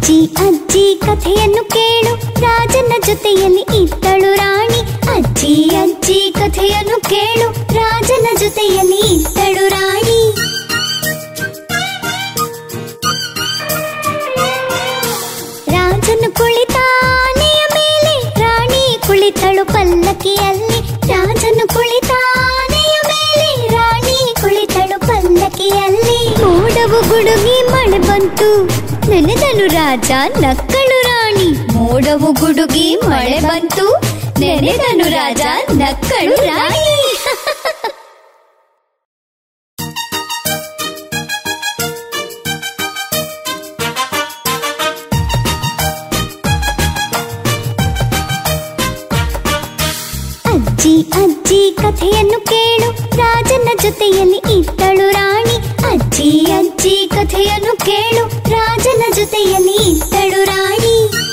ಅಜ್ಜಿ ಅಜ್ಜಿ ಕಥೆಯನ್ನು ಕೇಳು ರಾಜನ ಜೊತೆಯಲ್ಲಿ ಇದ್ದಳು ರಾಣಿ ಅಜ್ಜಿ ಅಜ್ಜಿ ಕಥೆಯನ್ನು ಕೇಳು ರಾಜನ ಜೊತೆಯಲ್ಲಿ ಇದ್ದಳು ರಾಣಿ ರಾಜನು ಕುಳಿತಾನೆಯ ಮೇಲೆ ರಾಣಿ ಕುಳಿತಳು ಪಲ್ಲಕ್ಕಿಯಲ್ಲಿ ರಾಜನು ಕುಳಿತಾನೆಯ ಮೇಲೆ ರಾಣಿ ಕುಳಿತಳು ಪಲ್ಲಕ್ಕಿಯಲ್ಲಿ ಮೋಡವು ಗುಡುಗಿ ಮಳೆ ಬಂತು ನೆನೆದನು ರಾಜ ನಕ್ಕಳು ರಾಣಿ ಮೋಡವು ಗುಡುಗಿ ಮಳೆ ಬಂತು ನೆನೆದನು ರಾಜ ನಕ್ಕಳು ರಾಣಿ ಅಜ್ಜಿ ಅಜ್ಜಿ ಕಥೆಯನ್ನು ಕೇಳು ರಾಜನ ಜೊತೆಯಲ್ಲಿ ಇದ್ದಳು ರಾಣಿ ಅಜ್ಜಿ ಅಜ್ಜಿ ಕಥೆಯನ್ನು ಕೇಳು ರಾಜನ ಜೊತೆಯಲ್ಲಿ ಇದ್ದಳು ರಾಣಿ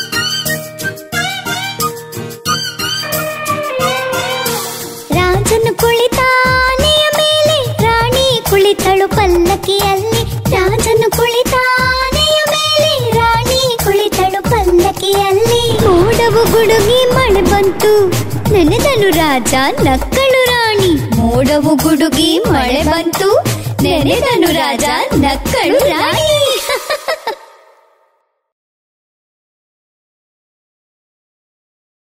ರಾಜನು ಕುಳಿತಾನೆಯ ಮೇಲೆ ರಾಣಿ ಕುಳಿತಳು ಪಲ್ಲಕ್ಕಿಯಲ್ಲಿ ರಾಜನು ಕುಳಿತಾನೆಯ ಮೇಲೆ ರಾಣಿ ಕುಳಿತಳು ಪಲ್ಲಕ್ಕಿಯಲ್ಲಿ ಮೋಡವು ಗುಡುಗಿ ಮಳೆ ಬಂತು ನೆನೆದನು ರಾಜ ನಕ್ಕಳು ರಾಣಿ ಮೋಡವು ಗುಡುಗಿ ಮಳೆ ಬಂತು ನೆನೆದನು ರಾಜ ನಕ್ಕಳು ರಾಣಿ